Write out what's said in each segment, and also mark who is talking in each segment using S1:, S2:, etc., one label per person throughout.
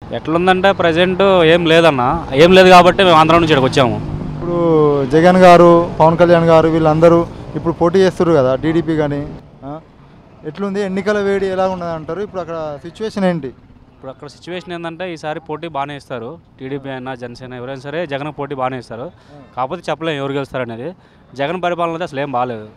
S1: ఎట్లుందంటే ప్రజెంట్ ఏం లేదన్న ఏం లేదు కాబట్టి మేము ఆంధ్ర నుంచి ఇక్కడికి వచ్చాము
S2: ఇప్పుడు జగన్ గారు పవన్ కళ్యాణ్ గారు వీళ్ళందరూ ఇప్పుడు పోటీ చేస్తారు కదా టీడీపీ కానీ ఎట్లుంది ఎన్నికల వేడి ఎలా ఉన్నది అంటారు ఇప్పుడు అక్కడ సిచ్యువేషన్ ఏంటి
S1: ఇప్పుడు అక్కడ సిచ్యువేషన్ ఏంటంటే ఈసారి పోటీ బాగానే ఇస్తారు టీడీపీ అయినా జనసేన ఎవరైనా సరే జగన్ పోటీ బాగానే ఇస్తారు కాకపోతే చెప్పలేం ఎవరు గెలుస్తారు అనేది జగన్ పరిపాలన అయితే అసలు ఏం బాగాలేదు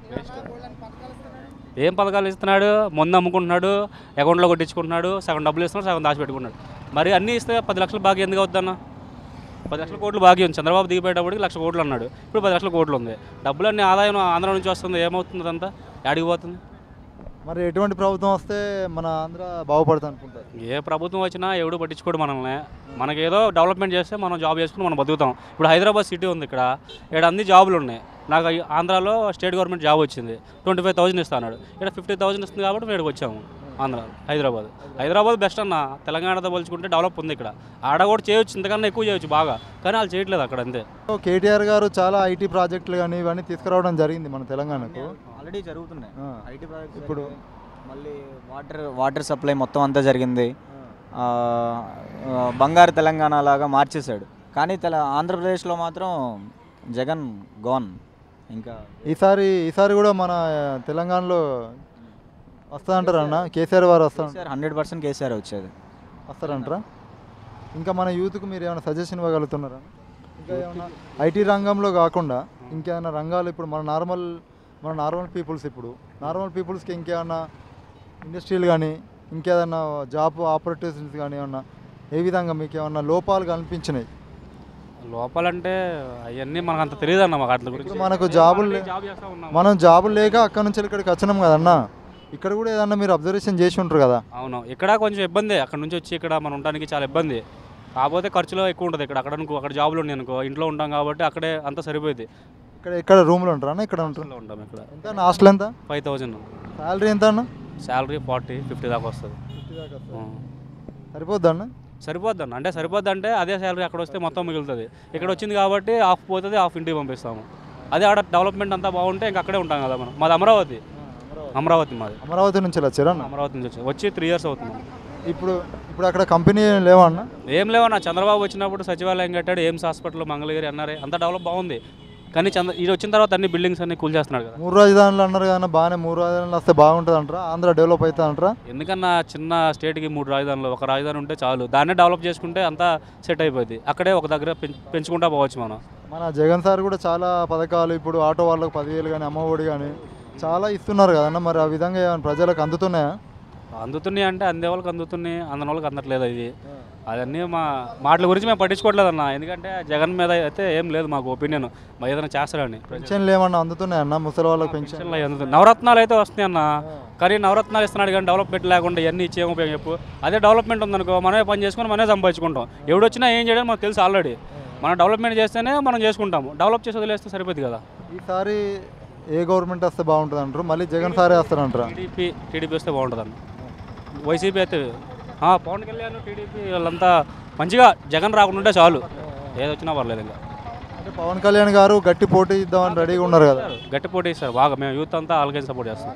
S1: ఏం పథకాలు ఇస్తున్నాడు ముందు అమ్ముకుంటున్నాడు అకౌంట్లో కొట్టించుకుంటున్నాడు సగం డబ్బులు ఇస్తున్నాడు సగం దాచిపెట్టుకున్నాడు మరి అన్నీ ఇస్తే పది లక్షలు బాగా ఎందుకు అవుద్దన్న పది లక్షల కోట్లు బాగా ఉంది చంద్రబాబు దిగిపోయేటప్పటికి లక్ష కోట్లు అన్నాడు ఇప్పుడు పది లక్షల కోట్లు ఉంది డబ్బులన్నీ ఆదాయం ఆంధ్ర నుంచి వస్తుంది ఏమవుతుంది అదంతా యాడికి పోతుంది
S2: మరి ఎటువంటి ప్రభుత్వం వస్తే మన ఆంధ్ర బాగుపడుతుంది అనుకుంటారు
S1: ఏ ప్రభుత్వం వచ్చినా ఎవడు పట్టించుకోడు మనల్ని మనకేదో డెవలప్మెంట్ చేస్తే మనం జాబ్ చేసుకుని మనం బతుకుతాం ఇప్పుడు హైదరాబాద్ సిటీ ఉంది ఇక్కడ ఇక్కడ అన్ని జాబులు ఉన్నాయి నాకు ఈ ఆంధ్రాలో స్టేట్ గవర్నమెంట్ జాబ్ వచ్చింది ట్వంటీ ఫైవ్ థౌసండ్ ఇస్తాడు ఇక్కడ ఫిఫ్టీ థౌసండ్ ఇస్తుంది కాబట్టి మేము ఇక్కడికి వచ్చాము ఆంధ్ర హైదరాబాద్ హైదరాబాద్ బెస్ట్ అన్న తెలంగాణతో పోల్చుకుంటే డెవలప్ ఉంది ఇక్కడ ఆడ కూడా చేయొచ్చు ఇంతకన్నా ఎక్కువ చేయొచ్చు బాగా కానీ వాళ్ళు చేయట్లేదు అక్కడ అంతే
S2: సో కేటీఆర్ గారు చాలా ఐటీ ప్రాజెక్టులు కానీ ఇవన్నీ తీసుకురావడం జరిగింది మన తెలంగాణకు
S3: ఆల్రెడీ జరుగుతున్నాయి
S2: ఆ.
S3: ఐటీ ప్రాజెక్ట్స్
S2: ఇప్పుడు
S3: మళ్ళీ వాటర్ వాటర్ సప్లై మొత్తం అంతా జరిగింది ఆ, ఆ, బంగారు తెలంగాణ లాగా మార్చేశాడు కానీ తెల ఆంధ్రప్రదేశ్లో మాత్రం జగన్ గోన్ ఇంకా
S2: ఈసారి ఈసారి కూడా మన తెలంగాణలో వస్తుందంటారా అన్న కేసీఆర్ వారు వస్తా
S3: కేసీఆర్ హండ్రెడ్ పర్సెంట్ కేసీఆర్ వచ్చేది
S2: వస్తారంటారా ఇంకా మన యూత్కు మీరు ఏమైనా సజెషన్ ఇవ్వగలుగుతున్నారా ఇంకా ఏమైనా ఐటీ రంగంలో కాకుండా ఇంకేమైనా రంగాలు ఇప్పుడు మన నార్మల్ మన నార్మల్ పీపుల్స్ ఇప్పుడు నార్మల్ పీపుల్స్కి ఇంకేమైనా ఇండస్ట్రీలు కానీ ఇంకేదైనా జాబ్ ఆపర్చునిటీస్ కానీ ఏమన్నా ఏ విధంగా మీకు ఏమన్నా లోపాలు కనిపించినాయి
S1: లోపలంటే అవన్నీ మనకు అంత తెలియదు అన్న మాకు అట్ల గురించి
S2: ఇప్పుడు మనకు జాబులు లే-
S1: జాబ్ చేస్తా ఉన్నాం
S2: మనం జాబులు లేక అక్కడ నుంచి ఇక్కడికి వచ్చినాం కదన్నా ఇక్కడ కూడా ఏదన్నా మీరు అబ్జర్వేషన్ చేసి ఉంటారు కదా
S1: అవును ఇక్కడ కొంచెం ఇబ్బంది అక్కడ నుంచి వచ్చి ఇక్కడ మనం ఉండడానికి చాలా ఇబ్బంది కాకపోతే ఖర్చులో ఎక్కువ ఉంటుంది ఇక్కడ అక్కడ అనుకో అక్కడ జాబులు ఉన్నాయి అనుకో ఇంట్లో ఉంటాం కాబట్టి అక్కడే అంతా సరిపోయింది
S2: ఇక్కడ ఇక్కడ రూమ్లో ఉంటారా అన్న? ఇక్కడ ఉంటారు
S1: ఇంట్లో ఉంటాం ఇక్కడ
S2: ఎంత అన్న హాస్టల్ ఎంత
S1: ఫైవ్ థౌజండ్
S2: శాలరీ ఎంత అన్న
S1: శాలరీ ఫార్టీ ఫిఫ్టీ దాకా వస్తుంది ఆ.
S2: సరిపోద్దా అన్న
S1: సరిపోద్ది అన్న అంటే సరిపోద్ది అంటే అదే శాలరీ అక్కడ వస్తే మొత్తం మిగులుతుంది ఇక్కడ వచ్చింది కాబట్టి హాఫ్ పోతుంది హాఫ్ ఇంటికి పంపిస్తాము అదే ఆడ డెవలప్మెంట్ అంతా బాగుంటే ఇంకా అక్కడే ఉంటాం కదా మనం మాది అమరావతి అమరావతి మాది
S2: అమరావతి నుంచి వచ్చారా అన్న
S1: అమరావతి నుంచి వచ్చి వచ్చి త్రీ ఇయర్స్ అవుతుంది
S2: ఇప్పుడు ఇప్పుడు అక్కడ కంపెనీ లేవా అన్న
S1: ఏం లేవన్నా చంద్రబాబు వచ్చినప్పుడు సచివాలయం కట్టాడు ఎయిమ్స్ హాస్పిటల్ మంగళగిరి అన్నారే అంతా డెవలప్ బాగుంది కానీ చంద్ర ఇది వచ్చిన తర్వాత అన్ని బిల్డింగ్స్ అన్ని కూల్ చేస్తున్నాడు కదా
S2: మూడు రాజధానులు అన్నారు కదా అన్న, బాగానే మూడు రాజధానులు వస్తే బాగుంటుంది అంటారా ఆంధ్ర డెవలప్ అవుతుంది అంటారా
S1: ఎందుకన్నా చిన్న స్టేట్కి మూడు రాజధానులు ఒక రాజధాని ఉంటే చాలు దాన్నే డెవలప్ చేసుకుంటే అంతా సెట్ అయిపోద్ది అక్కడే ఒక దగ్గర పెంచ్- పెంచుకుంటా పోవచ్చు మనం
S2: మన జగన్ సార్ కూడా చాలా పథకాలు ఇప్పుడు ఆటో వాళ్ళకి పదివేలు కానీ అమ్మఒడి కానీ చాలా ఇస్తున్నారు కదన్న మరి ఆ విధంగా ఏమైనా ప్రజలకు అందుతున్నాయా
S1: అందుతున్నాయి అంటే అందే వాళ్ళకి అందుతున్నాయి అందని వాళ్ళకి అందట్లేదు ఇది అవన్నీ మా మాటల గురించి మేము పట్టించుకోవట్లేదన్న ఎందుకంటే జగన్ మీద అయితే ఏం లేదు మాకు ఒపీనియన్ మా ఏదైనా చేస్తాడని
S2: పెన్షన్లు ఏమన్నా అందుతున్నాయా అన్న ముసలి వాళ్ళకి పెన్షన్
S1: పెన్షన్లు అవి అందుతున్నాయి. నవరత్నాలు అయితే వస్తున్నాయి అన్న కానీ నవరత్నాలు ఇస్తున్నాడు కానీ డెవలప్మెంట్ లేకుండా ఇవన్నీ ఇచ్చేం ఉపయోగం చెప్పు అదే డెవలప్మెంట్ ఉందనుకో మనమే పని చేసుకొని మనమే సంపాదించుకుంటాం ఎవడొచ్చినా ఏం చేయడం మనకు తెలుసు ఆల్రెడీ మనం డెవలప్మెంట్ చేస్తేనే మనం చేసుకుంటాము డెవలప్ చేసి వదిలేస్తే సరిపోద్ది కదా
S2: ఈసారి ఏ గవర్నమెంట్ వస్తే బాగుంటుంది అంటారు మళ్ళీ జగన్ సారే వస్తారంటారా
S1: టీడీపీ టీడీపీ వస్తే బాగుంటుంది అన్న వైసీపీ అయితే ఆ, పవన్ కళ్యాణ్ టీడీపీ వాళ్ళంతా మంచిగా జగన్ రాకుండా ఉంటే చాలు ఏది వచ్చినా పర్లేదు ఇంకా
S2: అంటే పవన్ కళ్యాణ్ గారు గట్టి పోటీ ఇద్దామని రెడీగా ఉన్నారు కదా
S1: గట్టి పోటీ ఇస్తారు బాగా మేము యూత్ అంతా వాళ్ళకైనా సపోర్ట్ చేస్తాం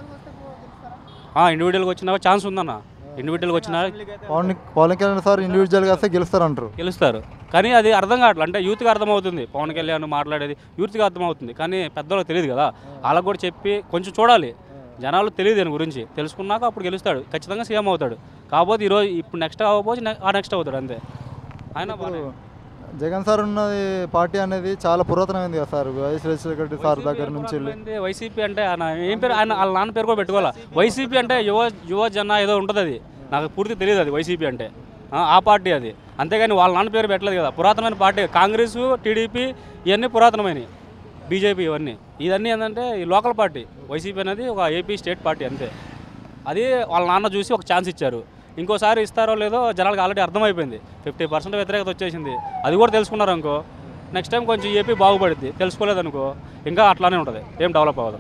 S1: ఇండివిజువల్గా వచ్చినా ఛాన్స్ ఉందన్న ఇండివిజువల్గా వచ్చినా
S2: పవన్ పవన్ కళ్యాణ్ సార్ ఇండివిజువల్గా వస్తే గెలుస్తారంటారు
S1: గెలుస్తారు కానీ అది అర్థం కావట్లేదు అంటే యూత్కి అర్థమవుతుంది పవన్ కళ్యాణ్ మాట్లాడేది యూత్కి అర్థమవుతుంది కానీ పెద్దవాళ్ళకి తెలియదు కదా వాళ్ళకి కూడా చెప్పి కొంచెం చూడాలి జనాలు తెలియదు దీని గురించి తెలుసుకున్నాక అప్పుడు గెలుస్తాడు ఖచ్చితంగా సీఎం అవుతాడు కాకపోతే ఈరోజు ఇప్పుడు నెక్స్ట్ అవ్వకపోతే నె- ఆ నెక్స్ట్ అవుతాడు అంతే ఆయన బాగానే-
S2: జగన్ సార్ ఉన్నది పార్టీ అనేది చాలా పురాతనమైంది కదా sir YS Rajasekhara Reddy sir దగ్గర నుంచి వెళ్ళి
S1: ఏంది వైసీపీ అంటే ఆయన ఏం పేరు ఆయన వాళ్ళ నాన్న పేరు కూడా పెట్టుకోవాలా వైసీపీ అంటే యువ యువ జన ఏదో ఉంటుంది అది నాకు పూర్తి తెలియదు అది వైసీపీ అంటే ఆ, ఆ పార్టీ అది అంతేగాని వాళ్ళ నాన్న పేరు పెట్టలేదు కదా పురాతనమైన పార్టీ కాంగ్రెస్ టీడీపీ ఇవన్నీ పురాతనమైనవి బీజేపీ ఇవన్నీ ఇవన్నీ ఏంటంటే ఈ లోకల్ పార్టీ వైసీపీ అనేది ఒక ఏపీ స్టేట్ పార్టీ అంతే అది వాళ్ళ నాన్న చూసి ఒక ఛాన్స్ ఇచ్చారు ఇంకోసారి ఇస్తారో లేదో జనాలకు ఆల్రెడీ అర్థమైపోయింది ఫిఫ్టీ పర్సెంట్ వ్యతిరేకత వచ్చేసింది అది కూడా తెలుసుకున్నారు అనుకో నెక్స్ట్ టైం కొంచెం ఏపీ బాగుపడుద్ది తెలుసుకోలేదనుకో ఇంకా అట్లానే ఉంటుంది ఏం డెవలప్ అవ్వదు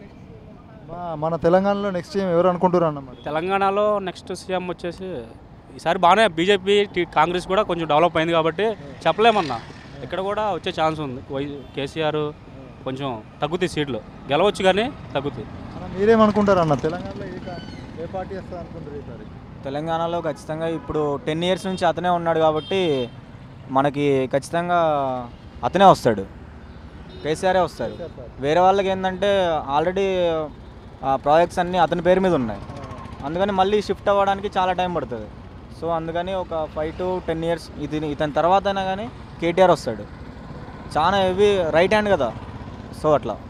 S2: మా- మన తెలంగాణలో నెక్స్ట్ ఏం ఎవరు అనుకుంటారు అన్న మరి
S1: తెలంగాణలో నెక్స్ట్ సీఎం వచ్చేసి ఈసారి బాగానే బీజేపీ టీ- కాంగ్రెస్ కూడా కొంచెం డెవలప్ అయింది కాబట్టి చెప్పలేమన్నా ఇక్కడ కూడా వచ్చే ఛాన్స్ ఉంది వై కేసీఆర్ కొంచెం తగ్గుతాయి సీట్లు గెలవచ్చు కానీ తగ్గుతాయి
S2: అన్న, మీరేమనుకుంటారు అన్న తెలంగాణలో ఏ కా- ఏ పార్టీ వస్తుంది అనుకుంటారు ఈసారి
S3: తెలంగాణలో ఖచ్చితంగా ఇప్పుడు టెన్ ఇయర్స్ నుంచి అతనే ఉన్నాడు కాబట్టి మనకి ఖచ్చితంగా అతనే వస్తాడు కేసీఆరే వస్తారు వేరే వాళ్ళకి ఏంటంటే ఆల్రెడీ ఆ ప్రాజెక్ట్స్ అన్నీ అతని పేరు మీద ఉన్నాయి అందుకని మళ్ళీ షిఫ్ట్ అవ్వడానికి చాలా టైం పడుతుంది సో అందుకని ఒక ఫైవ్ టు టెన్ ఇయర్స్ ఇది ఇతని తర్వాత అయినా కానీ కేటీఆర్ వస్తాడు చాలా హెవీ రైట్ హ్యాండ్ కదా సో అట్లా